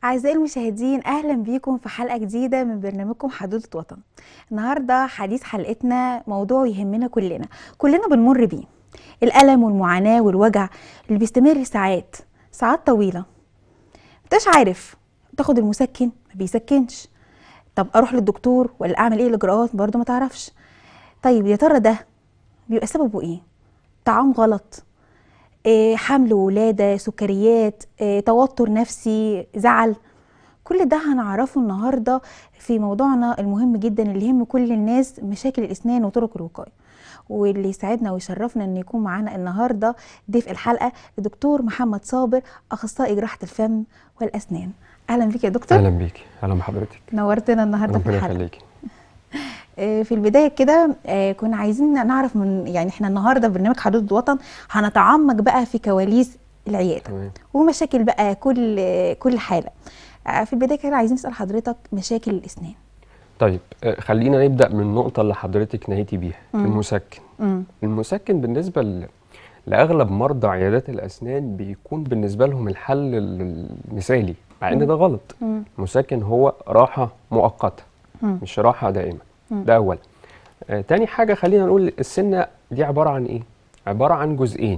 أعزائي المشاهدين أهلا بيكم في حلقة جديدة من برنامجكم حدوتة وطن النهاردة حديث حلقتنا موضوع يهمنا كلنا كلنا بنمر بيه الألم والمعاناة والوجع اللي بيستمر ساعات ساعات طويلة متاش عارف تاخد المسكن ما بيسكنش طب أروح للدكتور ولا أعمل إيه الإجراءات برضه ما تعرفش طيب يا ترى ده بيبقى سببه إيه طعام غلط إيه، حمل وولادة سكريات إيه، توتر نفسي زعل كل ده هنعرفه النهاردة في موضوعنا المهم جدا اللي يهم كل الناس مشاكل الأسنان وطرق الوقاية واللي يسعدنا ويشرفنا ان يكون معانا النهارده ضيف الحلقه الدكتور محمد صابر اخصائي جراحه الفم والاسنان اهلا بيك يا دكتور اهلا بيكي اهلا بحضرتك نورتنا النهارده في ربنا الحلقه يخليكي آه، في البدايه كده آه، كنا عايزين نعرف من يعني احنا النهارده في برنامج حدود الوطن هنتعمق بقى في كواليس العياده تمام ومشاكل بقى كل آه، كل حاله آه، في البدايه كده عايزين نسال حضرتك مشاكل الاسنان طيب آه، خلينا نبدا من النقطه اللي حضرتك نهيتي بيها مم. المسكن امم المسكن بالنسبه ل... لاغلب مرضى عيادات الاسنان بيكون بالنسبه لهم الحل ال- المثالي مع ان ده غلط مم. المسكن هو راحه مؤقته مم. مش راحه دائمه مم. ده اولا آه تاني حاجه خلينا نقول السنه دي عباره عن ايه عباره عن جزئين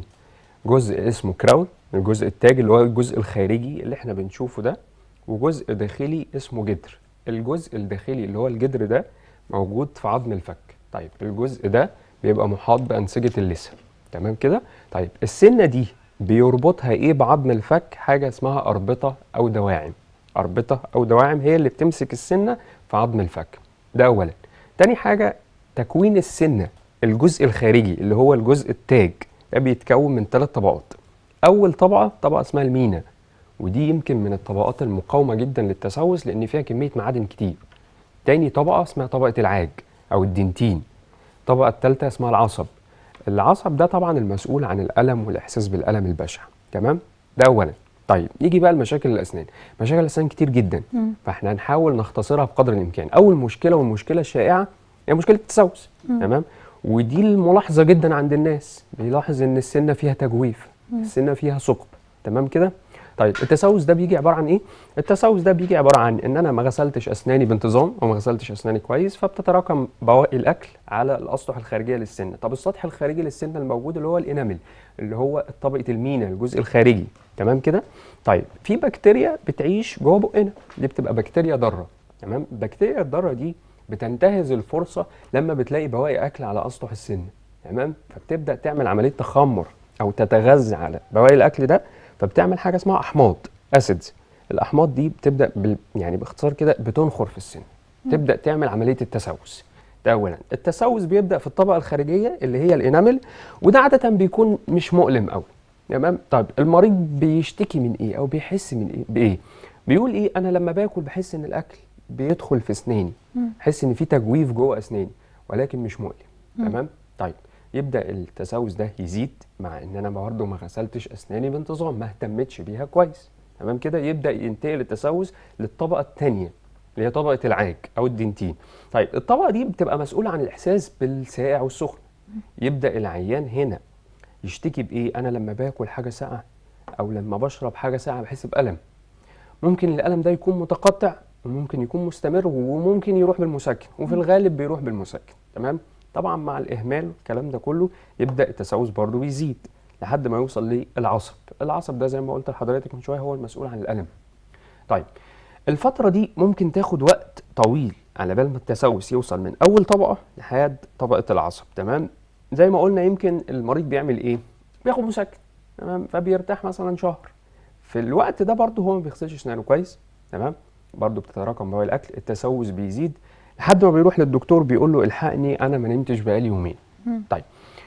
جزء اسمه كراون الجزء التاج اللي هو الجزء الخارجي اللي احنا بنشوفه ده وجزء داخلي اسمه جدر الجزء الداخلي اللي هو الجدر ده موجود في عظم الفك طيب الجزء ده بيبقى محاط بأنسجة اللثة تمام كده طيب السنة دي بيربطها ايه بعظم الفك حاجة اسمها أربطة أو دواعم أربطة أو دواعم هي اللي بتمسك السنة في عظم الفك ده أولا تاني حاجة تكوين السنة الجزء الخارجي اللي هو الجزء التاج ده بيتكون من ثلاث طبقات أول طبقة طبقة اسمها المينا ودي يمكن من الطبقات المقاومة جدا للتسوس لأن فيها كمية معادن كتير تاني طبقة اسمها طبقة العاج أو الدنتين الطبقة الثالثة اسمها العصب العصب ده طبعا المسؤول عن الألم والإحساس بالألم البشع تمام ده أولا طيب نيجي بقى لمشاكل الأسنان مشاكل الأسنان كتير جدا مم. فاحنا هنحاول نختصرها بقدر الإمكان أول مشكلة والمشكلة الشائعة هي مشكلة التسوس تمام ودي الملاحظة جدا عند الناس بيلاحظ إن السنة فيها تجويف السنة فيها ثقب تمام كده طيب التسوس ده بيجي عباره عن ايه التسوس ده بيجي عباره عن ان انا ما غسلتش اسناني بانتظام او ما غسلتش اسناني كويس فبتتراكم بواقي الاكل على الاسطح الخارجيه للسنه طب السطح الخارجي للسنه الموجود اللي هو الانامل اللي هو طبقه المينا الجزء الخارجي تمام كده طيب في بكتيريا بتعيش جوه بقنا دي بتبقى بكتيريا ضاره تمام البكتيريا الضاره دي بتنتهز الفرصه لما بتلاقي بواقي اكل على اسطح السنه تمام فبتبدا تعمل عمليه تخمر او تتغذى على بواقي الاكل ده فبتعمل حاجه اسمها احماض اسيدز الاحماض دي بتبدا بال يعني باختصار كده بتنخر في السن تبدا تعمل عمليه التسوس ده اولا التسوس بيبدا في الطبقه الخارجيه اللي هي الانامل وده عاده بيكون مش مؤلم قوي تمام طيب المريض بيشتكي من ايه او بيحس من ايه بايه بيقول ايه انا لما باكل بحس ان الاكل بيدخل في اسناني بحس ان في تجويف جوه اسناني ولكن مش مؤلم تمام طيب يبدا التسوس ده يزيد مع ان انا برضه ما غسلتش اسناني بانتظام ما اهتمتش بيها كويس تمام كده يبدا ينتقل التسوس للطبقه الثانيه اللي هي طبقه العاج او الدنتين طيب الطبقه دي بتبقى مسؤوله عن الاحساس بالساقع والسخن يبدا العيان هنا يشتكي بايه انا لما باكل حاجه ساقعه او لما بشرب حاجه ساقعه بحس بالم ممكن الالم ده يكون متقطع وممكن يكون مستمر وممكن يروح بالمسكن وفي الغالب بيروح بالمسكن تمام طبعا مع الاهمال والكلام ده كله يبدا التسوس برضه بيزيد لحد ما يوصل للعصب العصب ده زي ما قلت لحضرتك من شويه هو المسؤول عن الالم طيب الفتره دي ممكن تاخد وقت طويل على بال ما التسوس يوصل من اول طبقه لحد طبقه العصب تمام زي ما قلنا يمكن المريض بيعمل ايه بياخد مسكن تمام فبيرتاح مثلا شهر في الوقت ده برضه هو ما بيغسلش اسنانه كويس تمام برضه بتتراكم بواقي الاكل التسوس بيزيد لحد ما بيروح للدكتور بيقول له الحقني انا ما نمتش بقالي يومين طيب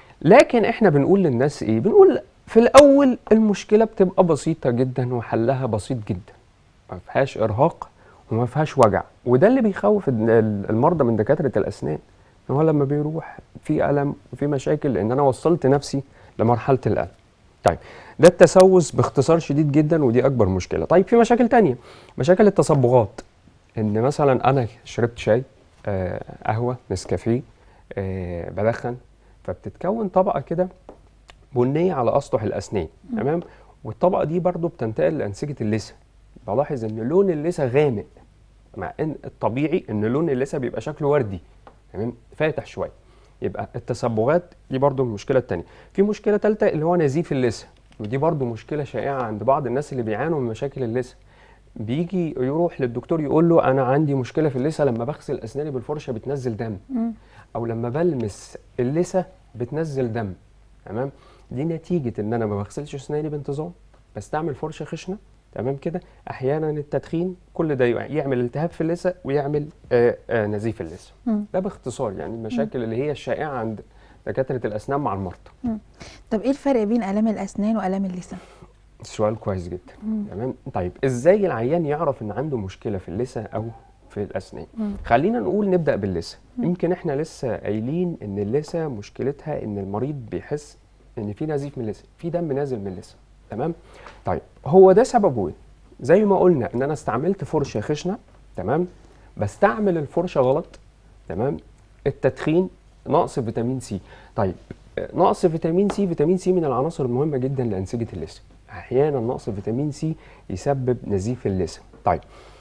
لكن احنا بنقول للناس ايه بنقول في الاول المشكله بتبقى بسيطه جدا وحلها بسيط جدا ما فيهاش ارهاق وما فيهاش وجع وده اللي بيخوف ال- ال- المرضى من دكاتره الاسنان ان هو لما بيروح في الم وفي مشاكل لان انا وصلت نفسي لمرحله الالم طيب ده التسوس باختصار شديد جدا ودي اكبر مشكله طيب في مشاكل تانية مشاكل التصبغات ان مثلا انا شربت شاي آه قهوه نسكافيه آه بدخن فبتتكون طبقه كده بنيه على اسطح الاسنان تمام والطبقه دي برضو بتنتقل لانسجه اللثه بلاحظ ان لون اللثه غامق مع ان الطبيعي ان لون اللثه بيبقى شكله وردي تمام فاتح شويه يبقى التصبغات دي برضو المشكله الثانيه في مشكله ثالثه اللي هو نزيف اللثه ودي برضو مشكله شائعه عند بعض الناس اللي بيعانوا من مشاكل اللثه بيجي يروح للدكتور يقول له انا عندي مشكله في اللثه لما بغسل اسناني بالفرشه بتنزل دم مم. او لما بلمس اللثه بتنزل دم تمام دي نتيجه ان انا ما بغسلش اسناني بانتظام بستعمل فرشه خشنه تمام كده احيانا التدخين كل ده يعمل التهاب في اللثه ويعمل آه آه نزيف اللثه مم. ده باختصار يعني المشاكل اللي هي الشائعه عند دكاتره الاسنان مع المرضى طب ايه الفرق بين الام الاسنان والام اللثه سؤال كويس جدا تمام طيب ازاي العيان يعرف ان عنده مشكله في اللثه او في الاسنان مم. خلينا نقول نبدا باللثه يمكن احنا لسه قايلين ان اللثه مشكلتها ان المريض بيحس ان في نزيف من اللثه في دم نازل من اللثه تمام طيب هو ده سببه ايه زي ما قلنا ان انا استعملت فرشه خشنه تمام بستعمل الفرشه غلط تمام التدخين نقص فيتامين سي طيب آه، نقص فيتامين سي فيتامين سي من العناصر المهمه جدا لانسجه اللثه احيانا نقص فيتامين سي يسبب نزيف اللثه طيب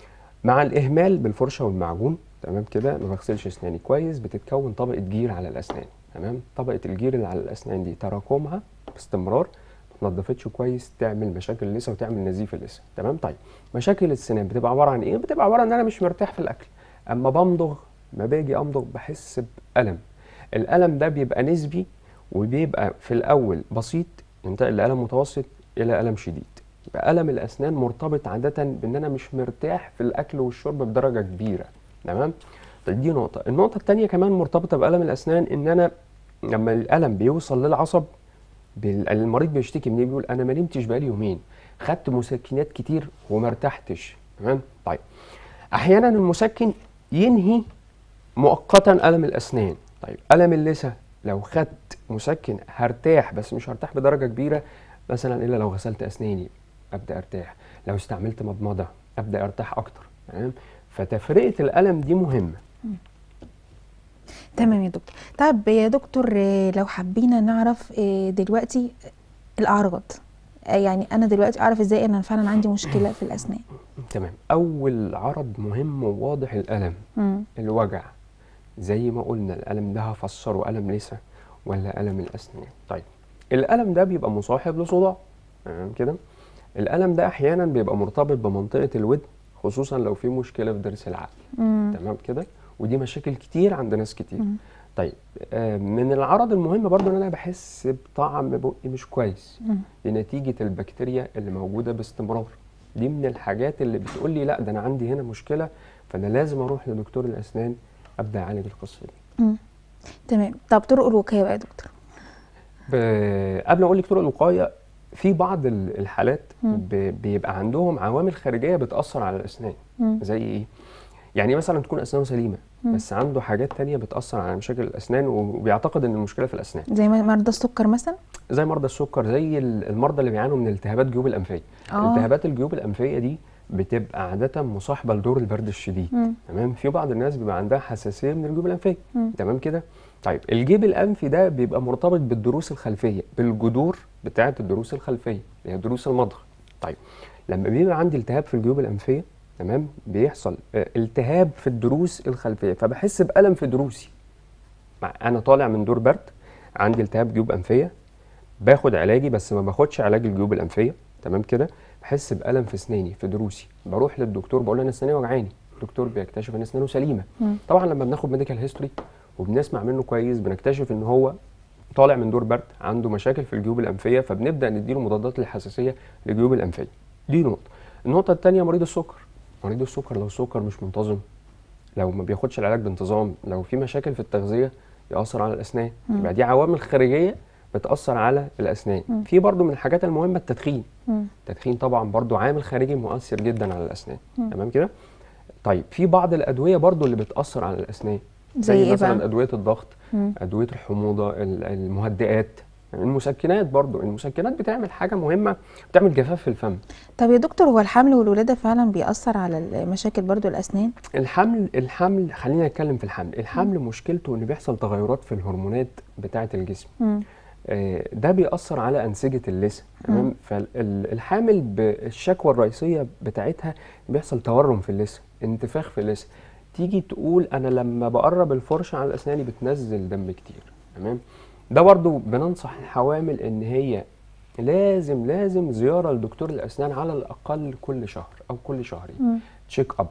مع الاهمال بالفرشه والمعجون تمام كده ما بغسلش اسناني كويس بتتكون طبقه جير على الاسنان تمام طبقه الجير اللي على الاسنان دي تراكمها باستمرار ما اتنضفتش كويس تعمل مشاكل اللثه وتعمل نزيف اللثه تمام طيب مشاكل السنان بتبقى عباره عن ايه بتبقى عباره عن ان انا مش مرتاح في الاكل اما بمضغ ما باجي امضغ بحس بالم الالم ده بيبقى نسبي وبيبقى في الاول بسيط ينتقل لالم متوسط الى الم شديد يبقى الم الاسنان مرتبط عاده بان انا مش مرتاح في الاكل والشرب بدرجه كبيره تمام طيب دي نقطه النقطه الثانيه كمان مرتبطه بالم الاسنان ان انا لما الالم بيوصل للعصب بال- المريض بيشتكي من ايه بيقول انا ما نمتش بقالي يومين خدت مسكنات كتير وما ارتحتش تمام طيب احيانا المسكن ينهي مؤقتا الم الاسنان طيب الم اللثه لو خدت مسكن هرتاح بس مش هرتاح بدرجه كبيره مثلا الا لو غسلت اسناني ابدا ارتاح لو استعملت مضمضه ابدا ارتاح اكتر تمام فتفرقه الالم دي مهمه تمام يا دكتور طب يا دكتور آه، لو حبينا نعرف آه، دلوقتي الاعراض آه، يعني انا دلوقتي اعرف ازاي ان انا فعلا عندي مشكله في الاسنان تمام اول عرض مهم وواضح الالم مم. الوجع زي ما قلنا الألم ده هفسره ألم لثة ولا ألم الأسنان طيب الألم ده بيبقى مصاحب لصداع تمام كده الألم ده أحيانا بيبقى مرتبط بمنطقة الودن خصوصا لو في مشكلة في ضرس العقل مم. تمام كده ودي مشاكل كتير عند ناس كتير مم. طيب آه، من العرض المهم برضو ان انا بحس بطعم بقي مش كويس مم. دي نتيجة البكتيريا اللي موجودة باستمرار دي من الحاجات اللي بتقول لي لا ده انا عندي هنا مشكلة فانا لازم اروح لدكتور الاسنان ابدا اعالج القصة دي مم. تمام طب طرق الوقايه بقى يا دكتور ب- قبل ما اقول لك طرق الوقايه في بعض ال- الحالات مم. ب- بيبقى عندهم عوامل خارجيه بتاثر على الاسنان مم. زي ايه يعني مثلا تكون اسنانه سليمه مم. بس عنده حاجات تانية بتاثر على مشاكل الاسنان وبيعتقد ان المشكله في الاسنان زي ما- مرضى السكر مثلا زي مرضى السكر زي ال- المرضى اللي بيعانوا من التهابات جيوب الانفيه آه. التهابات الجيوب الانفيه دي بتبقى عاده مصاحبه لدور البرد الشديد مم. تمام في بعض الناس بيبقى عندها حساسيه من الجيوب الانفيه مم. تمام كده طيب الجيب الانفي ده بيبقى مرتبط بالضروس الخلفيه بالجذور بتاعه الضروس الخلفيه اللي هي ضروس المضغ طيب لما بيبقى عندي التهاب في الجيوب الانفيه تمام بيحصل آه، التهاب في الضروس الخلفيه فبحس بالم في ضروسي مع انا طالع من دور برد عندي التهاب جيوب انفيه باخد علاجي بس ما باخدش علاج الجيوب الانفيه تمام كده بحس بالم في اسناني في ضروسي بروح للدكتور بقول له انا اسناني وجعاني الدكتور بيكتشف ان اسنانه سليمه مم. طبعا لما بناخد ميديكال هيستوري وبنسمع منه كويس بنكتشف ان هو طالع من دور برد عنده مشاكل في الجيوب الانفيه فبنبدا نديله مضادات للحساسيه للجيوب الانفيه دي نقطه النقطه الثانيه مريض السكر مريض السكر لو السكر مش منتظم لو ما بياخدش العلاج بانتظام لو في مشاكل في التغذيه ياثر على الاسنان مم. يبقى دي عوامل خارجيه بتاثر على الاسنان مم. في برضو من الحاجات المهمه التدخين مم. التدخين طبعا برضو عامل خارجي مؤثر جدا على الاسنان مم. تمام كده طيب في بعض الادويه برضو اللي بتاثر على الاسنان زي ايه مثلا بقى ادويه الضغط مم. ادويه الحموضه ال- المهدئات المسكنات برضو المسكنات بتعمل حاجه مهمه بتعمل جفاف في الفم طب يا دكتور هو الحمل والولاده فعلا بيأثر على المشاكل برضو الاسنان الحمل الحمل خلينا نتكلم في الحمل الحمل مشكلته ان بيحصل تغيرات في الهرمونات بتاعه الجسم مم. آه، ده بيأثر على أنسجة اللثة تمام فالحامل بالشكوى الرئيسية بتاعتها بيحصل تورم في اللثة انتفاخ في اللثة تيجي تقول أنا لما بقرب الفرشة على أسناني بتنزل دم كتير تمام ده برضو بننصح الحوامل إن هي لازم لازم زيارة لدكتور الأسنان على الأقل كل شهر أو كل شهرين تشيك أب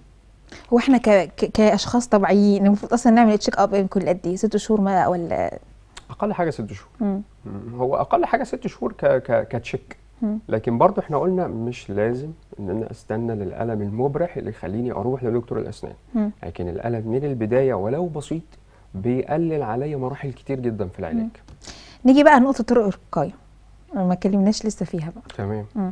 هو احنا ك... ك... كاشخاص طبيعيين المفروض اصلا نعمل تشيك اب كل قد ايه ست شهور ما ولا أقل حاجة ست شهور مم. مم. هو اقل حاجه ست شهور ك ك كتشيك مم. لكن برضو احنا قلنا مش لازم ان انا استنى للالم المبرح اللي يخليني اروح لدكتور الاسنان مم. لكن الالم من البدايه ولو بسيط بيقلل عليا مراحل كتير جدا في العلاج نيجي بقى لنقطه طرق الوقايه ما اتكلمناش لسه فيها بقى تمام مم.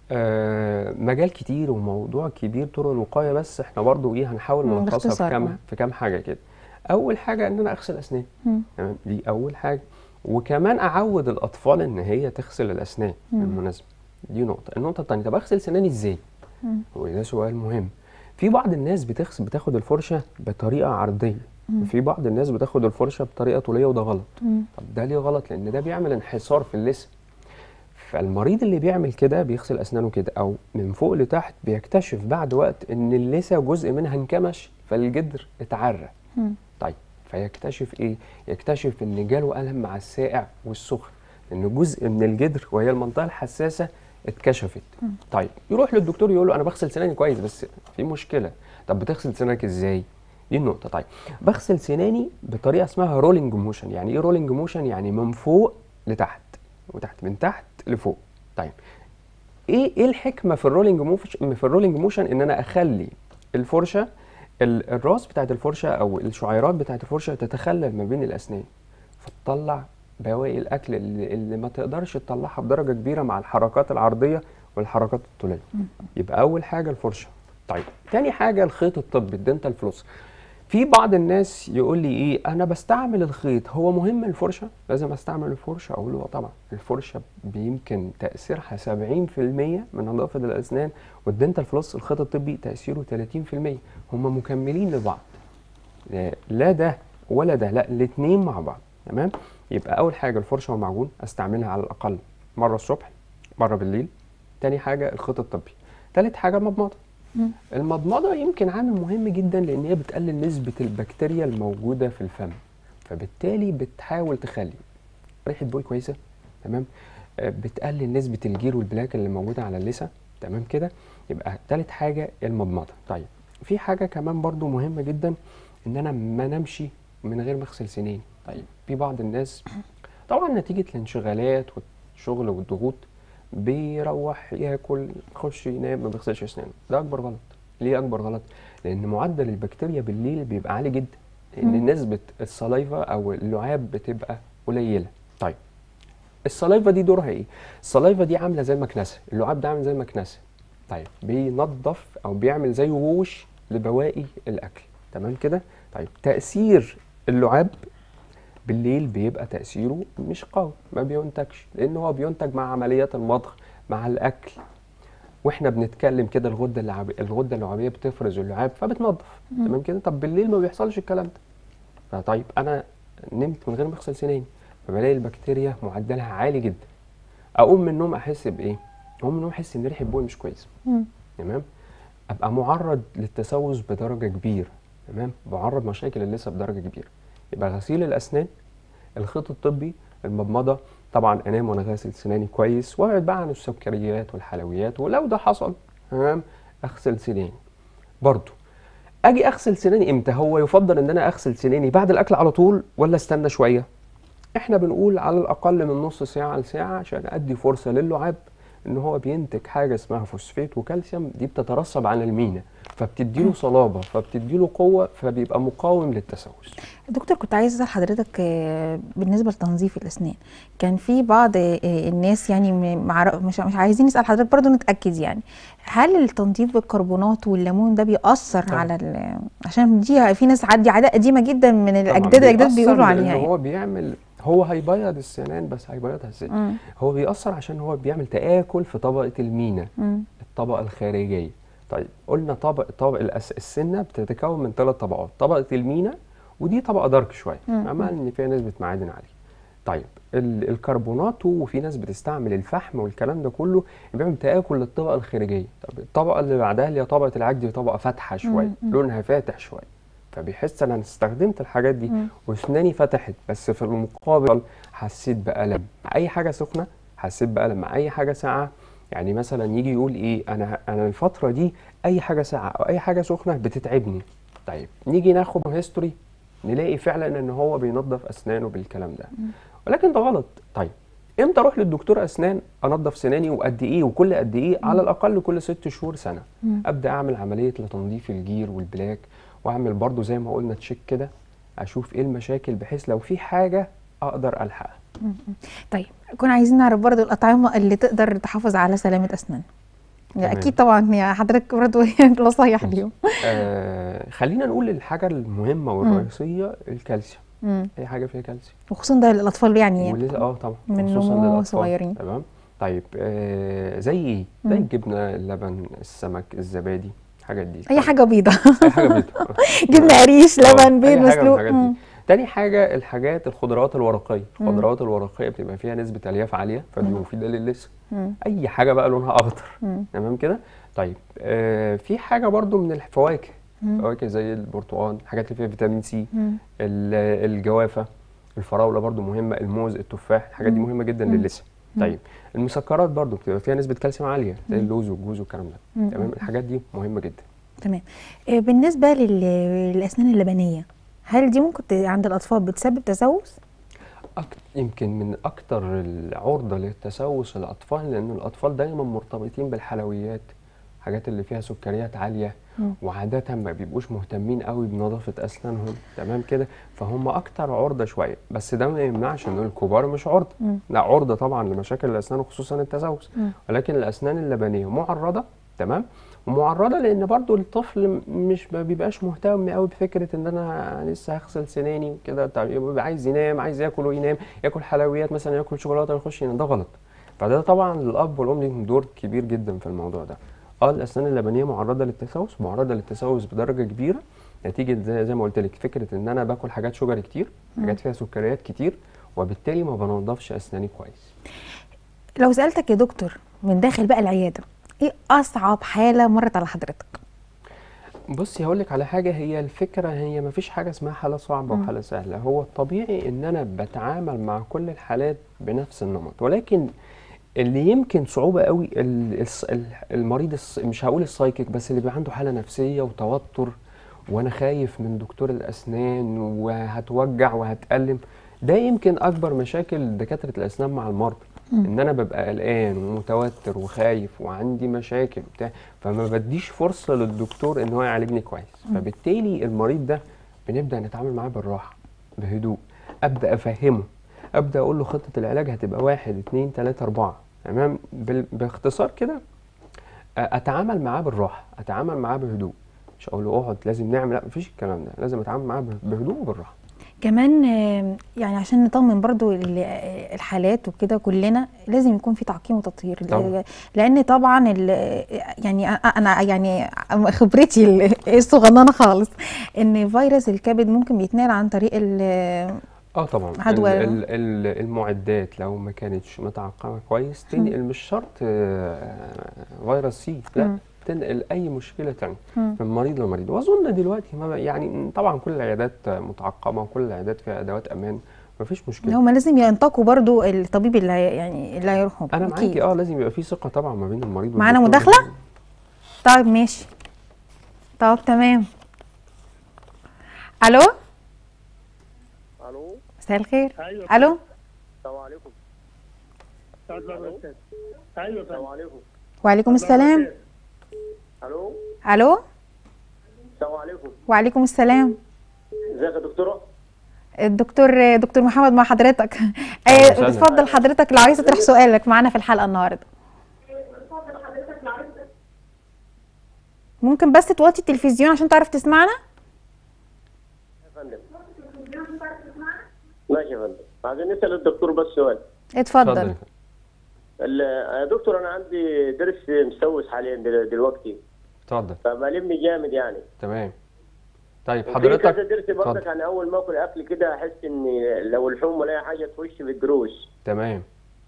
آه مجال كتير وموضوع كبير طرق الوقايه بس احنا برضو ايه هنحاول مم، نلخصها في باختصار، آه. كام في كام حاجه كده اول حاجه ان انا اغسل اسناني مم. تمام دي اول حاجه وكمان اعود الاطفال ان هي تغسل الاسنان مم. بالمناسبه دي نقطه النقطه الثانيه طب اغسل سناني ازاي مم. وده سؤال مهم في بعض الناس بتغسل بتاخد الفرشه بطريقه عرضيه مم. وفي بعض الناس بتاخد الفرشه بطريقه طوليه وده غلط مم. طب ده ليه غلط لان ده بيعمل انحسار في اللثه فالمريض اللي بيعمل كده بيغسل اسنانه كده او من فوق لتحت بيكتشف بعد وقت ان اللثه جزء منها انكمش فالجدر اتعرى مم. طيب فيكتشف ايه يكتشف ان جاله الم مع الساقع والسخن ان جزء من الجدر وهي المنطقه الحساسه اتكشفت طيب يروح للدكتور يقول له انا بغسل سناني كويس بس في مشكله طب بتغسل سنانك ازاي دي النقطه طيب بغسل سناني بطريقه اسمها رولينج موشن يعني ايه رولينج موشن يعني من فوق لتحت وتحت من تحت لفوق طيب ايه ايه الحكمه في الرولينج موشن في الرولينج موشن ان انا اخلي الفرشه ال- الراس بتاعت الفرشه او الشعيرات بتاعت الفرشه تتخلل ما بين الاسنان فتطلع بواقي الاكل اللي, اللي ما تقدرش تطلعها بدرجه كبيره مع الحركات العرضيه والحركات الطوليه يبقى اول حاجه الفرشه طيب تاني حاجه الخيط الطبي الدنتال فلوس في بعض الناس يقول لي ايه انا بستعمل الخيط هو مهم الفرشه لازم استعمل الفرشه اقول له آه طبعا الفرشه بيمكن تاثيرها 70% من نظافه الاسنان والدنتال فلوس الخيط الطبي تاثيره 30% هم مكملين لبعض لا- لا ده ولا ده لا الاثنين مع بعض تمام يبقى اول حاجه الفرشه والمعجون استعملها على الاقل مره الصبح مره بالليل تاني حاجه الخيط الطبي تالت حاجه المضمضه مم. المضمضه يمكن عامل مهم جدا لان هي بتقلل نسبه البكتيريا الموجوده في الفم فبالتالي بتحاول تخلي ريحه بول كويسه تمام آه، بتقلل نسبه الجير والبلاك اللي موجوده على اللثه تمام كده يبقى تالت حاجه المضمضه طيب في حاجه كمان برضو مهمه جدا ان انا ما نمشي من غير ما اغسل سنين طيب في بعض الناس طبعا نتيجه الانشغالات والشغل والضغوط بيروح ياكل يخش ينام ما بيغسلش اسنانه ده اكبر غلط ليه اكبر غلط لان معدل البكتيريا بالليل بيبقى عالي جدا لان نسبه السلايفا او اللعاب بتبقى قليله طيب السلايفا دي دورها ايه السلايفا دي عامله زي المكنسه اللعاب ده عامل زي المكنسه طيب بينظف او بيعمل زي ووش لبواقي الاكل تمام كده طيب تاثير اللعاب بالليل بيبقى تاثيره مش قوي ما بينتجش لان هو بينتج مع عمليات المضغ مع الاكل واحنا بنتكلم كده الغده اللعابيه الغده اللعابيه بتفرز اللعاب فبتنظف تمام كده طب بالليل ما بيحصلش الكلام ده فطيب انا نمت من غير ما اغسل سناني فبلاقي البكتيريا معدلها عالي جدا اقوم من النوم احس بايه اقوم من النوم احس ان ريحه بوقي مش كويسه مم. تمام ابقى معرض للتسوس بدرجه كبيره تمام بعرض مشاكل اللثه بدرجه كبيره يبقى غسيل الاسنان الخيط الطبي المضمضه طبعا انام وانا غاسل سناني كويس وابعد بقى عن السكريات والحلويات ولو ده حصل تمام اغسل سناني برضو اجي اغسل سناني امتى هو يفضل ان انا اغسل سناني بعد الاكل على طول ولا استنى شويه احنا بنقول على الاقل من نص ساعه لساعه عشان ادي فرصه للعاب ان هو بينتج حاجه اسمها فوسفات وكالسيوم دي بتترسب على المينا فبتديله صلابه فبتديله قوه فبيبقى مقاوم للتسوس دكتور كنت عايز اسال حضرتك آه، بالنسبه لتنظيف الاسنان كان في بعض آه، الناس يعني م- معر- مش مش عايزين نسال حضرتك برضو نتاكد يعني هل التنظيف بالكربونات والليمون ده بيأثر طبعاً. على ال- عشان دي في ناس عادي عادات قديمه جدا من طبعاً الاجداد الاجداد بيأثر بيقولوا لأن عليها يعني. هو بيعمل هو هيبيض السنان بس هيبيضها ازاي مم. هو بيأثر عشان هو بيعمل تآكل في طبقه المينا مم. الطبقه الخارجيه طيب قلنا طبق طبق الأس... السنه بتتكون من ثلاث طبقات طبقه المينا ودي طبقه دارك شويه مم. عمال ان فيها نسبه معادن عاليه طيب ال- الكربونات وفي ناس بتستعمل الفحم والكلام ده كله بيعمل تآكل للطبقة الخارجية طب الطبقة اللي بعدها اللي هي طبقة العاج دي طبقة فاتحة شوية مم. لونها فاتح شوية فبيحس ان انا استخدمت الحاجات دي مم. واسناني فتحت بس في المقابل حسيت بألم مع اي حاجة سخنة حسيت بألم مع اي حاجة ساقعة يعني مثلا يجي يقول ايه انا انا الفترة دي اي حاجة ساقعة او اي حاجة سخنة بتتعبني طيب نيجي ناخد هيستوري نلاقي فعلا ان هو بينظف اسنانه بالكلام ده ولكن ده غلط طيب امتى اروح للدكتور اسنان انظف سناني وقد ايه وكل قد ايه على الاقل كل ست شهور سنه مم. ابدا اعمل عمليه لتنظيف الجير والبلاك واعمل برضو زي ما قلنا تشيك كده اشوف ايه المشاكل بحيث لو في حاجه اقدر الحقها طيب كنا عايزين نعرف برضو الأطعمة اللي تقدر تحافظ على سلامة أسنان تمام. أكيد طبعا يا حضرتك برضو نصايح ليهم آه خلينا نقول الحاجه المهمه والرئيسيه الكالسيوم مم. اي حاجه فيها كالسيوم وخصوصا ده للأطفال يعني ولسه اه طبعا من خصوصا نمو للاطفال صغيرين. تمام طيب آه زي ايه زي مم. الجبنه اللبن السمك الزبادي الحاجات دي أي حاجة بيضة اي حاجه بيض جبنة قريش آه، لبن أي بيض حاجة من مسلوق الحاجات مم. دي. تاني حاجة الحاجات الخضروات الورقية مم. الخضروات الورقية بتبقى فيها نسبة ألياف عالية فدي مفيدة للجسم مم. أي حاجة بقى لونها أخضر مم. تمام كده طيب آه في حاجة برضو من الفواكه مم. فواكه زي البرتقال الحاجات اللي فيها فيتامين سي مم. ال- الجوافة الفراولة برضو مهمة الموز التفاح الحاجات دي مم. مهمة جدا مم. للجسم طيب المسكرات برضو بتبقى فيها نسبة كالسيوم عالية زي اللوز والجوز والكلام ده مم. تمام الحاجات دي مهمة جدا تمام آه، بالنسبة لل- للأسنان اللبنية هل دي ممكن ت- عند الأطفال بتسبب تسوس؟ أك... يمكن من أكتر العرضة للتسوس الأطفال لأن الأطفال دايما مرتبطين بالحلويات الحاجات اللي فيها سكريات عالية مم. وعادة ما بيبقوش مهتمين قوي بنظافة أسنانهم تمام كده فهم أكتر عرضة شوية بس ده ما يمنعش إن الكبار مش عرضة مم. لا عرضة طبعا لمشاكل الأسنان وخصوصا التسوس مم. ولكن الأسنان اللبنية معرضة تمام ومعرضة لأن برضو الطفل م- مش ما بيبقاش مهتم قوي بفكرة إن أنا لسه هغسل سناني وكده طب يبقى عايز ينام عايز ياكل وينام ياكل حلويات مثلا ياكل شوكولاتة ويخش ينام ده غلط فده طبعا الأب والأم ليهم دور كبير جدا في الموضوع ده اه الأسنان اللبنية معرضة للتسوس معرضة للتسوس بدرجة كبيرة نتيجة زي, زي ما قلت لك فكرة إن أنا باكل حاجات شوجر كتير حاجات فيها سكريات كتير وبالتالي ما بنضفش أسناني كويس لو سألتك يا دكتور من داخل بقى العيادة ايه أصعب حالة مرت على حضرتك؟ بصي هقول لك على حاجه هي الفكره هي ما فيش حاجه اسمها حاله صعبه مم. وحاله سهله هو الطبيعي ان انا بتعامل مع كل الحالات بنفس النمط ولكن اللي يمكن صعوبه قوي ال- الس- ال- المريض الس- مش هقول السايكيك بس اللي بيبقى عنده حاله نفسيه وتوتر وانا خايف من دكتور الاسنان وهتوجع وهتألم ده يمكن اكبر مشاكل دكاتره الاسنان مع المرضى ان انا ببقى قلقان ومتوتر وخايف وعندي مشاكل بتاع فما بديش فرصه للدكتور ان هو يعالجني كويس فبالتالي المريض ده بنبدا نتعامل معاه بالراحه بهدوء ابدا افهمه ابدا اقول له خطه العلاج هتبقى واحد اتنين تلاته اربعه تمام بال- باختصار كده أ- اتعامل معاه بالراحه اتعامل معاه بهدوء مش اقول له اقعد لازم نعمل لا مفيش الكلام ده لازم اتعامل معاه به- بهدوء وبالراحه كمان آه، يعني عشان نطمن برضو ال- آه، الحالات وكده كلنا لازم يكون في تعقيم وتطهير طبعا. لان طبعا ال- يعني أ- انا يعني خبرتي ال- الصغننه خالص ان فيروس الكبد ممكن بيتنقل عن طريق ال- اه طبعا ال- عدوى. ال- ال- المعدات لو ما كانتش متعقمه كويس تنقل مش شرط آه، فيروس سي لا مم. تنقل اي مشكله تانية مم. من مريض لمريض واظن دلوقتي ما بقى- يعني طبعا كل العيادات متعقمه وكل العيادات فيها ادوات امان مفيش مشكله هم لازم ينتقوا برضو الطبيب اللي هي- يعني اللي هيروحوا انا أكيد. معاكي اه لازم يبقى في ثقه طبعا ما بين المريض معانا والدكتور. مداخلة؟ طيب ماشي طب تمام الو الو مساء الخير ايوه الو السلام عليكم ايوه السلام عليكم وعليكم السلام الو الو السلام عليكم وعليكم السلام ازيك يا دكتوره الدكتور دكتور محمد مع حضرتك أهلا آه، وسهلا. اتفضل حضرتك لو عايز تطرح سؤالك معانا في الحلقه النهارده ممكن بس توطي التلفزيون عشان تعرف تسمعنا يا فندم ماشي يا فندم عايزين نسال الدكتور بس سؤال اتفضل اتفضل ال- يا دكتور انا عندي ضرس مسوس حاليا دل- دلوقتي اتفضل فبلم جامد يعني تمام طيب وفي حضرتك كذا درس اتفضل. برضك يعني اول ما اكل اكل كده احس ان لو اللحوم ولا اي حاجه تخش في الدروس تمام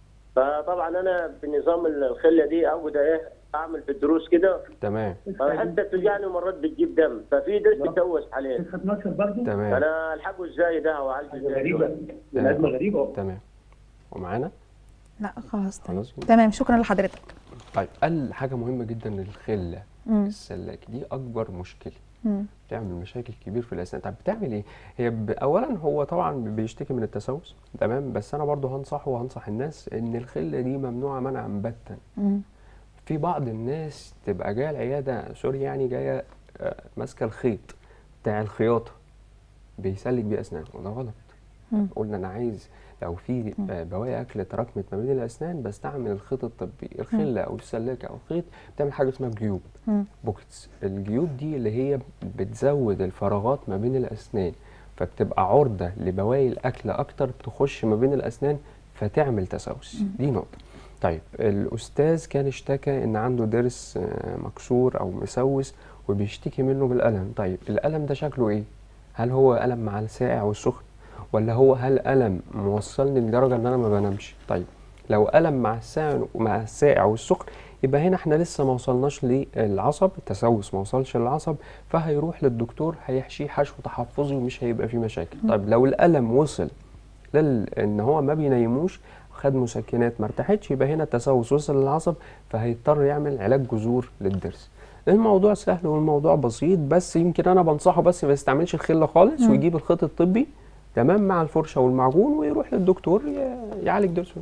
فطبعا انا بنظام الخله دي اقعد ايه اعمل في الدروس كده تمام فحتى بتوجعني مرات بتجيب دم ففي درس بتوس حاليا 12 برضه تمام انا الحقه ازاي ده واعالجه ازاي غريبه الازمه غريبه تمام ومعانا لا خلاص تمام خلاص تمام شكرا لحضرتك طيب قال حاجه مهمه جدا الخله مم. السلاك دي اكبر مشكله مم. بتعمل مشاكل كبير في الاسنان طب بتعمل ايه هي ب... اولا هو طبعا بيشتكي من التسوس تمام بس انا برضو هنصحه وهنصح الناس ان الخله دي ممنوعه منعا باتا مم. في بعض الناس تبقى جايه العياده سوري يعني جايه آه، ماسكه الخيط بتاع الخياطه بيسلك بيه اسنانه وده غلط مم. قلنا انا عايز لو في آه، بواقي اكل تراكمت ما بين الاسنان بستعمل الخيط الطبي الخله او السلاكه او الخيط بتعمل حاجه اسمها جيوب مم. بوكيتس الجيوب دي اللي هي بتزود الفراغات ما بين الاسنان فبتبقى عرضه لبواقي الاكل اكتر تخش ما بين الاسنان فتعمل تسوس دي نقطه طيب الاستاذ كان اشتكى ان عنده ضرس آه، مكسور او مسوس وبيشتكي منه بالالم طيب الالم ده شكله ايه هل هو الم مع الساقع والسخن ولا هو هل الم موصلني لدرجه ان انا ما بنامش طيب لو الم مع الساقع مع الساقع والسخن يبقى هنا احنا لسه ما وصلناش للعصب التسوس ما وصلش للعصب فهيروح للدكتور هيحشيه حشو تحفظي ومش هيبقى فيه مشاكل طيب لو الالم وصل لل ان هو ما بينيموش خد مسكنات ما ارتاحتش يبقى هنا التسوس وصل للعصب فهيضطر يعمل علاج جذور للضرس الموضوع سهل والموضوع بسيط بس يمكن انا بنصحه بس ما يستعملش الخله خالص ويجيب الخيط الطبي تمام مع الفرشه والمعجون ويروح للدكتور ي- يعالج ضرسه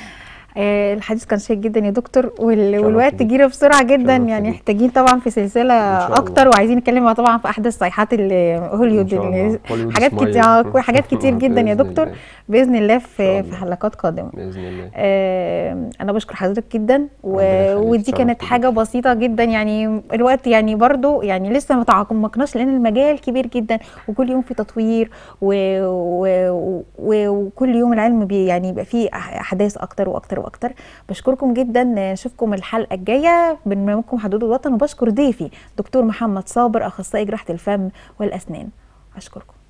آه، الحديث كان شيق جدا يا دكتور وال- شرف والوقت ليك. جري بسرعه جدا شرف يعني ليك. محتاجين طبعا في سلسله إن شاء اكتر وعايزين نتكلم طبعا في احدث صيحات ال- هوليوود إن شاء اللي- الله. هوليوود حاجات سمايل. كتير آه، حاجات كتير جدا يا بإذن دكتور الله. باذن الله شاء في الله. في حلقات قادمه باذن الله آه، انا بشكر حضرتك جدا و... ربنا يخليك، ودي اتشرفت كانت بيك. حاجه بسيطه جدا يعني الوقت يعني برضو يعني لسه ما تعمقناش لان المجال كبير جدا وكل يوم في تطوير و... و... و... وكل يوم العلم بي يعني يبقى فيه أح- احداث اكتر واكتر واكتر بشكركم جدا نشوفكم الحلقه الجايه برنامجكم حدود الوطن وبشكر ضيفي دكتور محمد صابر اخصائي جراحه الفم والاسنان اشكركم